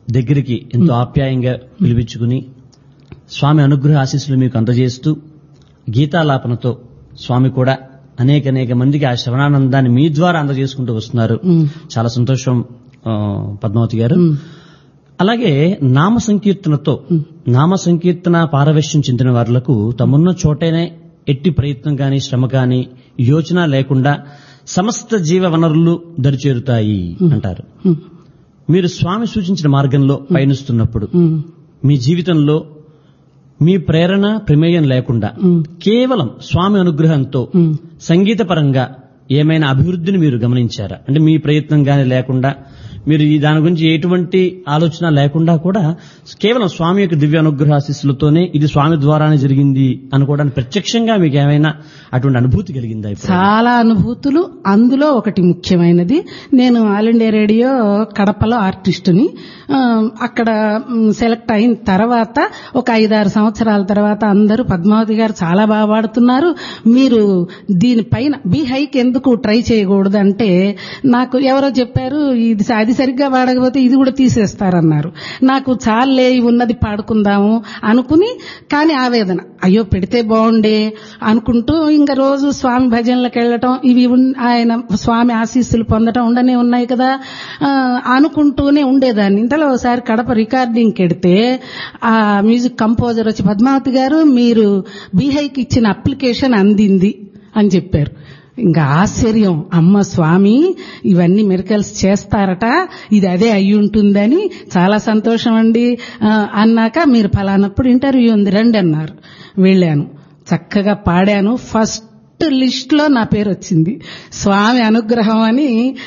దగ్గరికి ఎంతో ఆప్యాయంగా పిలిపించుకుని స్వామి అనుగ్రహ ఆశీస్సులు మీకు అందజేస్తూ గీతాలాపనతో స్వామి కూడా అనేక అనేక మందికి ఆ శ్రవణానందాన్ని మీ ద్వారా అందజేసుకుంటూ వస్తున్నారు ఉమ్, చాలా సంతోషం ఆ, పద్మావతి గారు ఉమ్, అలాగే నామ సంకీర్తనతో నామ సంకీర్తన పారవశ్యం చెందిన వారులకు తమున్న చోటనే ఎట్టి ప్రయత్నం కాని శ్రమ కాని యోచన లేకుండా సమస్త జీవ వనరులు దరిచేరుతాయి అంటారు ఉమ్, మీరు స్వామి సూచించిన మార్గంలో పయనిస్తున్నప్పుడు ఉమ్, మీ జీవితంలో మీ ప్రేరణ ప్రమేయం లేకుండా ఉమ్, కేవలం స్వామి అనుగ్రహంతో ఉమ్. సంగీతపరంగా ఏమైనా అభివృద్ధిని మీరు గమనించారా అంటే మీ ప్రయత్నం గాని లేకుండా మీరు ఈ దాని గురించి ఎటువంటి ఆలోచన లేకుండా కూడా కేవలం స్వామి యొక్క దివ్య అనుగ్రహ ఆశీస్సులతోనే ఇది స్వామి ద్వారానే జరిగింది అనుకోవడానికి ప్రత్యక్షంగా మీకు ఏమైనా అటువంటి అనుభూతి కలిగిందా ఇప్పుడు చాలా అనుభూతులు అందులో ఒకటి ముఖ్యమైనది నేను ఆల్ ఇండియా రేడియో కడపలో ఆర్టిస్టుని ఆ, అక్కడ మ్, సెలెక్ట్ అయిన తర్వాత ఒక ఐదారు సంవత్సరాల తర్వాత అందరూ పద్మావతి గారు చాలా బాగా పాడుతున్నారు మీరు దీనిపైన బీ హైక్ ఎందుకు ట్రై చేయకూడదు అంటే నాకు ఎవరో చెప్పారు ఇది స- అది సరిగ్గా పాడకపోతే ఇది కూడా తీసేస్తారన్నారు నాకు చాలే ఇవి ఉన్నది పాడుకుందాము అనుకుని కానీ ఆవేదన అయ్యో పెడితే బాగుండే అనుకుంటూ ఇంకా రోజు స్వామి భజనలకు వెళ్ళటం ఇవి ఉన్- ఆయన స్వామి ఆశీస్సులు పొందటం ఉండనే ఉన్నాయి కదా ఆ, అనుకుంటూనే ఉండేదాన్ని ఇంతలో ఒకసారి కడప రికార్డింగ్కి వెడితే ఆ మ్యూజిక్ కంపోజర్ వచ్చి పద్మావతి గారు మీరు బీహైకి ఇచ్చిన అప్లికేషన్ అందింది అని చెప్పారు ఇంకా ఆశ్చర్యం అమ్మ స్వామి ఇవన్నీ మెరికల్స్ చేస్తారట ఇది అదే అయి ఉంటుందని చాలా సంతోషం అండి ఆ, అన్నాక మీరు ఫలానప్పుడు ఇంటర్వ్యూ ఉంది రండి అన్నారు వెళ్ళాను చక్కగా పాడాను ఫస్ట్ లిస్ట్ లో నా పేరు వచ్చింది స్వామి అనుగ్రహం అని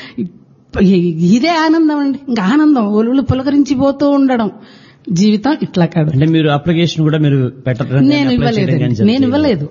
ఇ- ఇదే ఆనందం అండి ఇంకా ఆనందం ఒలులు పులకరించిపోతూ ఉండడం జీవితం ఇట్లా కాదు అంటే మీరు అప్లికేషన్ కూడా మీరు పెట్టడం నేను ఇవ్వలేదు నేను ఇవ్వలేదు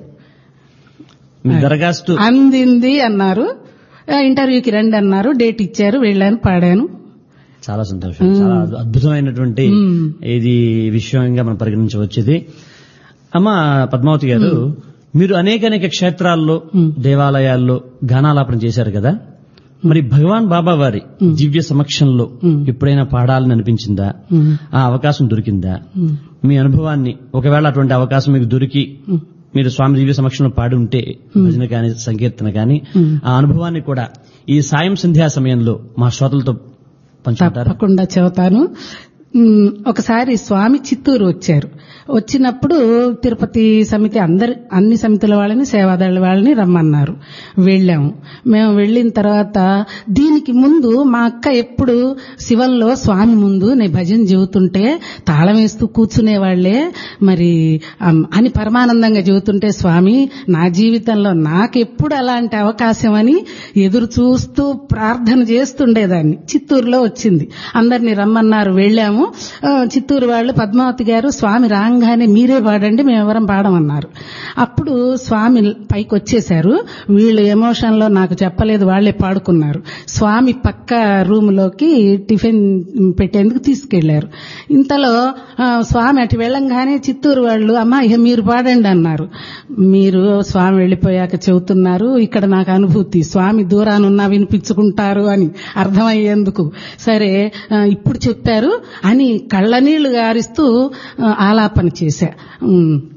మీ దరఖాస్తు అందింది అన్నారు ఆ, ఇంటర్వ్యూకి రండి అన్నారు డేట్ ఇచ్చారు వెళ్ళాను పాడాను చాలా సంతోషం చాలా అద్భుతమైనటువంటి మ్మ్. ఇది విషయంగా మనం పరిగణించవచ్చేది అమ్మ పద్మావతి గారు మీరు అనేక అనేక క్షేత్రాల్లో దేవాలయాల్లో గానాలాపన చేశారు కదా మరి భగవాన్ బాబా వారి దివ్య సమక్షంలో ఎప్పుడైనా పాడాలని అనిపించిందా ఉమ్, ఆ అవకాశం దొరికిందా ఉమ్, మీ అనుభవాన్ని ఒకవేళ అటువంటి అవకాశం మీకు దొరికి మీరు స్వామి దివ్య సమక్షంలో పాడి ఉంటే భజన కానీ సంకీర్తన కానీ ఆ అనుభవాన్ని కూడా ఈ సాయం సంధ్యా సమయంలో మా శ్రోతలతో పంచుకుంటారు తప్పకుండా చెబుతాను ఉమ్, ఒకసారి స్వామి చిత్తూరు వచ్చారు వచ్చినప్పుడు తిరుపతి సమితి అందరి అన్ని సమితుల వాళ్ళని సేవాదళ వాళ్ళని రమ్మన్నారు వెళ్ళాము మేము వెళ్ళిన తర్వాత దీనికి ముందు మా అక్క ఎప్పుడు శివంలో స్వామి ముందు నేను భజన చెబుతుంటే తాళం వేస్తూ కూర్చునేవాళ్లే మరి అమ్, అని పరమానందంగా చెబుతుంటే స్వామి నా జీవితంలో నాకెప్పుడు అలాంటి అవకాశం అని ఎదురు చూస్తూ ప్రార్థన చేస్తుండేదాన్ని చిత్తూరులో వచ్చింది అందరినీ రమ్మన్నారు వెళ్ళాము ఆ, చిత్తూరు వాళ్ళు పద్మావతి గారు స్వామి రాగానే మీరే పాడండి మేము ఎవరం పాడమన్నారు అప్పుడు స్వామి పైకి వచ్చేశారు వీళ్ళు ఎమోషన్ లో నాకు చెప్పలేదు వాళ్లే పాడుకున్నారు స్వామి పక్క రూమ్ లోకి టిఫిన్ పెట్టేందుకు తీసుకెళ్లారు ఇంతలో ఆ, స్వామి అటు వెళ్ళంగానే చిత్తూరు వాళ్ళు అమ్మా ఇక మీరు పాడండి అన్నారు మీరు స్వామి వెళ్ళిపోయాక చెబుతున్నారు ఇక్కడ నాకు అనుభూతి స్వామి దూరానున్నా వినిపించుకుంటారు అని అర్థమయ్యేందుకు సరే ఆ, ఇప్పుడు చెప్పారు అని కళ్ళనీళ్లు గారిస్తూ ఆ, ఆలాపన చేశా ఉమ్,